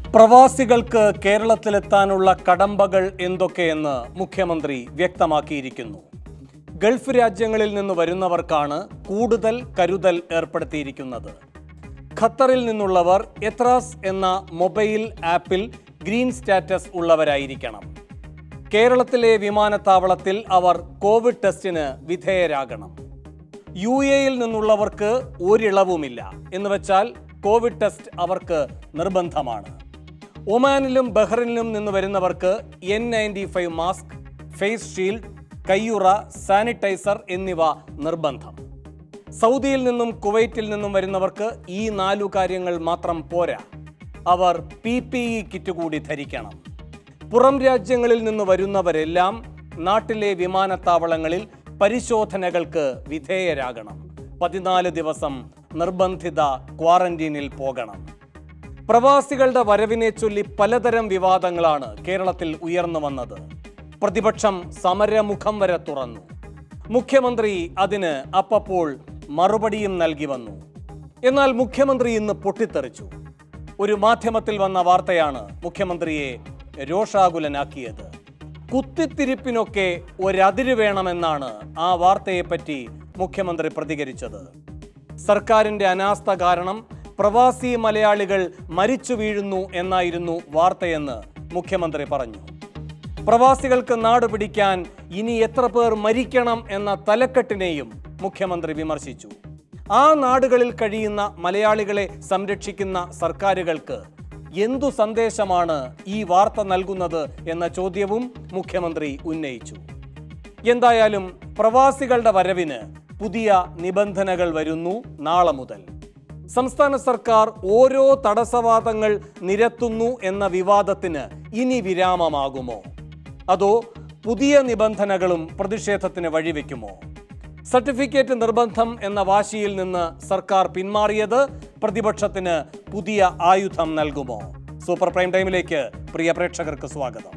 പ്രവാസികൾക്ക് കേരളത്തിലെത്താനുള്ള കടമ്പകൾ എന്തൊക്കെയെന്ന് മുഖ്യമന്ത്രി വ്യക്തമാക്കിയിരിക്കുന്നു ഗൾഫ് രാജ്യങ്ങളിൽ നിന്ന് വരുന്നവർക്കാണ് കൂടുതൽ കരുതൽ ഏർപ്പെടുത്തിയിരിക്കുന്നത് ഖത്തറിൽ നിന്നുള്ളവർ എത്രാസ് എന്ന മൊബൈൽ ആപ്പിൽ ഗ്രീൻ സ്റ്റാറ്റസ് ഉള്ളവരായിരിക്കണം കേരളത്തിലെ വിമാനത്താവളത്തിൽ അവർ കോവിഡ് ടെസ്റ്റിന് വിധേയരാകണം യു എയിൽ നിന്നുള്ളവർക്ക് ഒരിളവുമില്ല എന്ന് വെച്ചാൽ കോവിഡ് ടെസ്റ്റ് അവർക്ക് നിർബന്ധമാണ് ഒമാനിലും ബഹ്റിനിലും നിന്ന് വരുന്നവർക്ക് N ninety five mask face shield കയ്യുറ സാനിറ്റൈസർ എന്നിവ നിർബന്ധം സൗദിയിൽ നിന്നും കുവൈറ്റിൽ നിന്നും വരുന്നവർക്ക് ഈ നാലു കാര്യങ്ങൾ മാത്രം പോരാ അവർ പി പി ഇ കിറ്റ് കൂടി ധരിക്കണം പുറം രാജ്യങ്ങളിൽ നിന്ന് വരുന്നവരെല്ലാം നാട്ടിലെ വിമാനത്താവളങ്ങളിൽ പരിശോധനകൾക്ക് വിധേയരാകണം പതിനാല് ദിവസം നിർബന്ധിത ക്വാറന്റീനിൽ പോകണം പ്രവാസികളുടെ വരവിനെ ചൊല്ലി പലതരം വിവാദങ്ങളാണ് കേരളത്തിൽ ഉയർന്നു വന്നത് പ്രതിപക്ഷം സമരമുഖം വരെ തുറന്നു മുഖ്യമന്ത്രി അതിന് അപ്പപ്പോൾ മറുപടിയും നൽകി വന്നു എന്നാൽ മുഖ്യമന്ത്രി ഇന്ന് പൊട്ടിത്തെറിച്ചു ഒരു മാധ്യമത്തിൽ വന്ന വാർത്തയാണ് മുഖ്യമന്ത്രിയെ രോഷാകുലനാക്കിയത് കുത്തിത്തിരിപ്പിനൊക്കെ ഒരതിര് വേണമെന്നാണ് ആ വാർത്തയെപ്പറ്റി മുഖ്യമന്ത്രി പ്രതികരിച്ചത് സർക്കാരിന്റെ അനാസ്ഥ കാരണം പ്രവാസി മലയാളികൾ മരിച്ചു വീഴുന്നു എന്നായിരുന്നു വാർത്തയെന്ന് മുഖ്യമന്ത്രി പറഞ്ഞു പ്രവാസികൾക്ക് നാട് പിടിക്കാൻ ഇനി എത്ര പേർ മരിക്കണം എന്ന തലക്കെട്ടിനെയും മുഖ്യമന്ത്രി വിമർശിച്ചു ആ നാടുകളിൽ കഴിയുന്ന മലയാളികളെ സംരക്ഷിക്കുന്ന സർക്കാരുകൾക്ക് എന്തു സന്ദേശമാണ് ഈ വാർത്ത നൽകുന്നത് എന്ന ചോദ്യവും മുഖ്യമന്ത്രി ഉന്നയിച്ചു എന്തായാലും പ്രവാസികളുടെ വരവിന് പുതിയ നിബന്ധനകൾ വരുന്നു നാളെ മുതൽ സംസ്ഥാന സർക്കാർ ഓരോ തടസ്സവാദങ്ങൾ നിരത്തുന്നു എന്ന വിവാദത്തിന് ഇനി വിരാമമാകുമോ അതോ പുതിയ നിബന്ധനകളും പ്രതിഷേധത്തിന് വഴിവെക്കുമോ സർട്ടിഫിക്കറ്റ് നിർബന്ധം എന്ന വാശിയിൽ നിന്ന് സർക്കാർ പിന്മാറിയത് പ്രതിപക്ഷത്തിന് പുതിയ ആയുധം നൽകുമോ സൂപ്പർ പ്രൈം ടൈമിലേക്ക് പ്രിയ പ്രേക്ഷകർക്ക് സ്വാഗതം